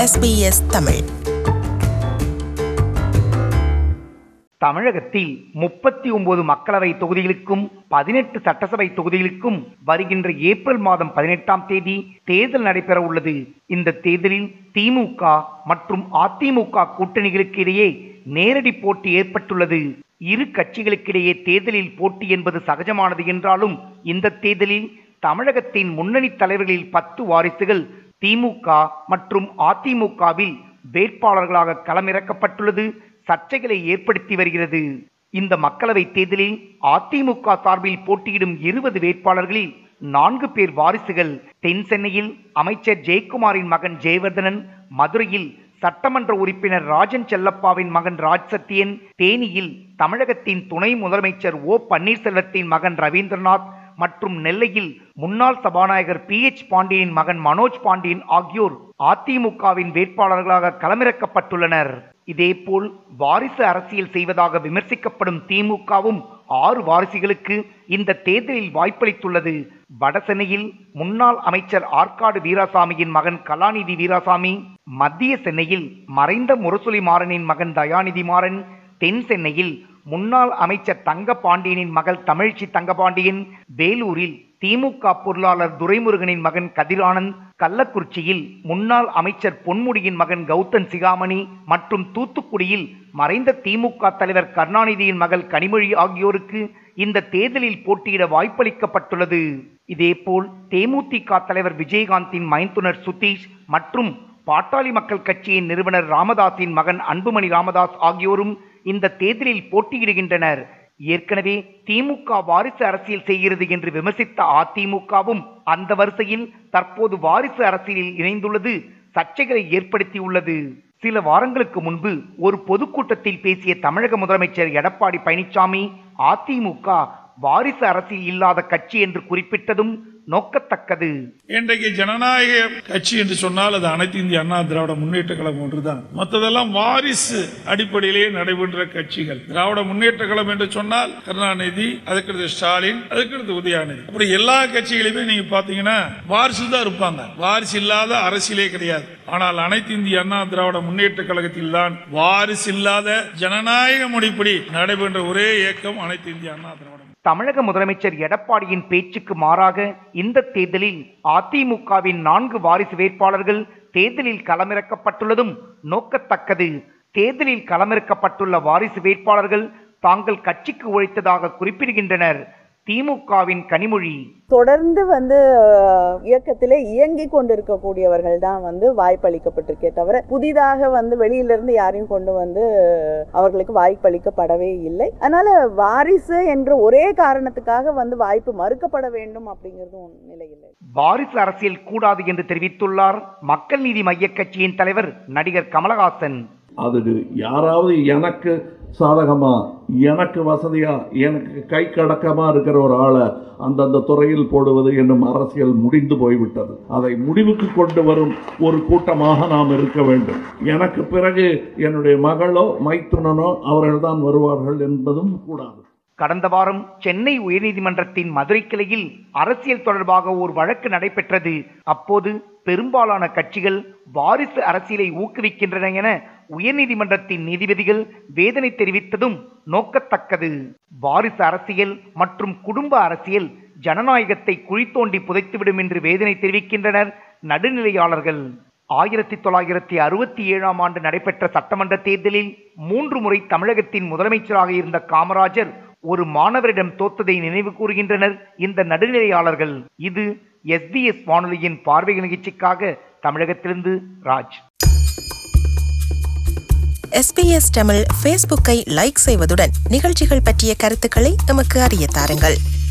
SBS Tamil தமிழகத்தில் முப்பத்தி ஒன்பது மக்களவை தொகுதிகளுக்கும் பதினெட்டு சட்டசபை தொகுதிகளுக்கும் வருகின்ற ஏப்ரல் மாதம் பதினெட்டாம் தேதி தேர்தல் நடைபெற உள்ளது இந்த தேர்தலில் திமுக மற்றும் அதிமுக கூட்டணிகளுக்கு இடையே நேரடி போட்டி ஏற்பட்டுள்ளது இரு கட்சிகளுக்கிடையே தேர்தலில் போட்டி என்பது சகஜமானது என்றாலும் இந்த தேர்தலில் தமிழகத்தின் முன்னணி தலைவர்களில் பத்து வாரிசுகள் திமுக மற்றும் அதிமுகவில் வேட்பாளர்களாக களமிறக்கப்பட்டுள்ளது சர்ச்சைகளை ஏற்படுத்தி வருகிறது இந்த மக்களவை தேர்தலில் அதிமுக சார்பில் போட்டியிடும் இருபது வேட்பாளர்களில் நான்கு பேர் வாரிசுகள் தென் சென்னையில் அமைச்சர் ஜெயக்குமாரின் மகன் ஜெயவர்தனன் மதுரையில் சட்டமன்ற உறுப்பினர் ராஜன் செல்லப்பாவின் மகன் ராஜ் சத்தியன் தேனியில் தமிழகத்தின் துணை முதலமைச்சர் ஓ பன்னீர்செல்வத்தின் மகன் ரவீந்திரநாத் மற்றும் நெல்லையில் முன்னாள் சபாநாயகர் பி எச் பாண்டியனின் மகன் மனோஜ் பாண்டியன் ஆகியோர் அதிமுகவின் வேட்பாளர்களாக களமிறக்கப்பட்டுள்ளனர் இதேபோல் வாரிசு அரசியல் செய்வதாக விமர்சிக்கப்படும் திமுகவும் ஆறு வாரிசுகளுக்கு இந்த தேர்தலில் வாய்ப்பளித்துள்ளது வடசென்னையில் முன்னாள் அமைச்சர் ஆற்காடு வீராசாமியின் மகன் கலாநிதி வீராசாமி மத்திய சென்னையில் மறைந்த முரசொலி மாறனின் மகன் தயாநிதி மாறன் தென் சென்னையில் முன்னாள் அமைச்சர் தங்க பாண்டியனின் மகள் தமிழ்ச்சி தங்கபாண்டியன் வேலூரில் திமுக பொருளாளர் துரைமுருகனின் மகன் கதிரானந்த் கள்ளக்குறிச்சியில் முன்னாள் அமைச்சர் பொன்முடியின் மகன் கௌதன் சிகாமணி மற்றும் தூத்துக்குடியில் மறைந்த திமுக தலைவர் கருணாநிதியின் மகள் கனிமொழி ஆகியோருக்கு இந்த தேர்தலில் போட்டியிட வாய்ப்பளிக்கப்பட்டுள்ளது இதேபோல் தேமுதிக தலைவர் விஜயகாந்தின் மைந்துனர் சுதீஷ் மற்றும் பாட்டாளி மக்கள் கட்சியின் நிறுவனர் ராமதாஸின் மகன் அன்புமணி ராமதாஸ் ஆகியோரும் இந்த தேர்தலில் போட்டியிடுகின்றனர் ஏற்கனவே திமுக வாரிசு அரசியல் செய்கிறது என்று விமர்சித்த அதிமுகவும் அந்த வரிசையில் தற்போது வாரிசு அரசியலில் இணைந்துள்ளது சர்ச்சைகளை ஏற்படுத்தியுள்ளது சில வாரங்களுக்கு முன்பு ஒரு பொதுக்கூட்டத்தில் பேசிய தமிழக முதலமைச்சர் எடப்பாடி பழனிசாமி அதிமுக வாரிசு அரசியல் இல்லாத கட்சி என்று குறிப்பிட்டதும் நோக்கத்தக்கது இன்றைக்கு ஜனநாயக கட்சி என்று சொன்னால் அது அனைத்து இந்திய அண்ணா திராவிட முன்னேற்ற கழகம் ஒன்றுதான் மற்றதெல்லாம் வாரிசு அடிப்படையிலேயே நடைபெற்ற கட்சிகள் திராவிட முன்னேற்ற கழகம் என்று சொன்னால் கருணாநிதி அதுக்கடுத்து ஸ்டாலின் அதுக்கடுத்து உதயாநிதி அப்படி எல்லா கட்சிகளையுமே நீங்க பாத்தீங்கன்னா வாரிசு தான் இருப்பாங்க வாரிசு இல்லாத அரசியலே கிடையாது ஆனால் அனைத்து இந்திய அண்ணா திராவிட முன்னேற்ற கழகத்தில் தான் வாரிசு இல்லாத ஜனநாயக முறைப்படி நடைபெற்ற ஒரே இயக்கம் அனைத்து இந்திய அண்ணா திராவிட தமிழக முதலமைச்சர் எடப்பாடியின் பேச்சுக்கு மாறாக இந்த தேர்தலில் அதிமுகவின் நான்கு வாரிசு வேட்பாளர்கள் தேர்தலில் களமிறக்கப்பட்டுள்ளதும் நோக்கத்தக்கது தேர்தலில் களமிறக்கப்பட்டுள்ள வாரிசு வேட்பாளர்கள் தாங்கள் கட்சிக்கு உழைத்ததாக குறிப்பிடுகின்றனர் திமுகவின் கனிமொழி தொடர்ந்து வந்து அஹ், இயக்கத்திலே இயங்கி கொண்டிருக்கக்கூடியவர்கள் தான் வந்து வாய்ப்பளிக்கப்பட்டிருக்கே தவிர புதிதாக வந்து வெளியிலிருந்து யாரையும் கொண்டு வந்து அவர்களுக்கு வாய்ப்பளிக்கப்படவே இல்லை அதனால வாரிசு என்ற ஒரே காரணத்துக்காக வந்து வாய்ப்பு மறுக்கப்பட வேண்டும் அப்படிங்கிறது ஒண்ணு நிலை இல்லை வாரிசு அரசியல் கூடாது என்று தெரிவித்துள்ளார் மக்கள் நீதி மையக் கட்சியின் தலைவர் நடிகர் கமலஹாசன் அது யாராவது எனக்கு சாதகமா எனக்கு வசதியா எனக்கு கை கடக்கமா இருக்கிற ஒரு ஆளை அந்தந்த துறையில் போடுவது என்னும் அரசியல் முடிந்து போய்விட்டது அதை முடிவுக்கு கொண்டு வரும் ஒரு கூட்டமாக நாம் இருக்க வேண்டும் எனக்கு பிறகு என்னுடைய மகளோ மைத்துனனோ அவர்கள்தான் வருவார்கள் என்பதும் கூடாது கடந்த வாரம் சென்னை உயர்நீதிமன்றத்தின் மதுரை கிளையில் அரசியல் தொடர்பாக ஒரு வழக்கு நடைபெற்றது அப்போது பெரும்பாலான கட்சிகள் வாரிசு அரசியலை ஊக்குவிக்கின்றன என உயர்நீதிமன்றத்தின் நீதிபதிகள் வேதனை தெரிவித்ததும் நோக்கத்தக்கது வாரிசு அரசியல் மற்றும் குடும்ப அரசியல் ஜனநாயகத்தை குழி தோண்டி புதைத்துவிடும் என்று வேதனை தெரிவிக்கின்றனர் நடுநிலையாளர்கள் ஆயிரத்தி தொள்ளாயிரத்தி அறுபத்தி ஏழாம் ஆண்டு நடைபெற்ற சட்டமன்ற தேர்தலில் மூன்று முறை தமிழகத்தின் முதலமைச்சராக இருந்த காமராஜர் ஒரு மாணவரிடம் தோத்ததை நினைவு கூறுகின்றனர் இந்த நடுநிலையாளர்கள் இது எஸ்பிஎஸ் வானொலியின் பார்வை நிகழ்ச்சிக்காக தமிழகத்திலிருந்து ராஜ் SBS தமிழ் ஃபேஸ்புக்கை லைக் செய்வதுடன் நிகழ்ச்சிகள் பற்றிய கருத்துக்களை எமக்கு அறிய தாருங்கள்